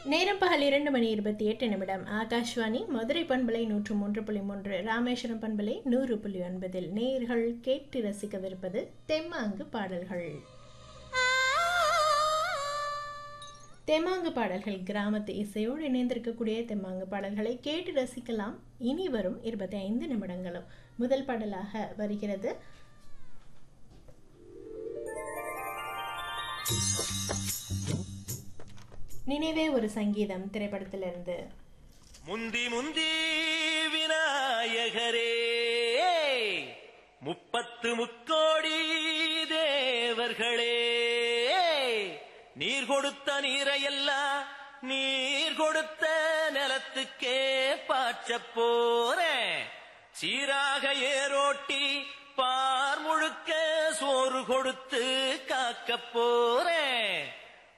நேரம் பகல் இரண்டு மணி இருபத்தி எட்டு நிமிடம் ஆகாஷ்வாணி மதுரை பண்பலை நூற்று மூன்று புள்ளி மூன்று ராமேஸ்வரம் பண்பலை நூறு புள்ளி ஒன்பதில் நேர்கள் கேட்டு ரசிக்கவிருப்பது தெம்மாங்கு பாடல்கள் தெம்மாங்கு பாடல்கள் கிராமத்து இசையோடு இணைந்திருக்கக்கூடிய தெம்மாங்கு பாடல்களை கேட்டு ரசிக்கலாம் இனி வரும் இருபத்தி ஐந்து நிமிடங்களும் முதல் பாடலாக வருகிறது நினைவே ஒரு சங்கீதம் திரைப்படத்திலிருந்து முந்தி முந்தி விநாயகரே முப்பத்து முக்கோடி தேவர்களே நீர் கொடுத்த நீரையெல்லாம் நீர் கொடுத்த நிலத்துக்கே பாய்ச்சப் போறேன் சீராக ஏரோட்டி பார் முழுக்க சோறு கொடுத்து காக்கப் போறேன்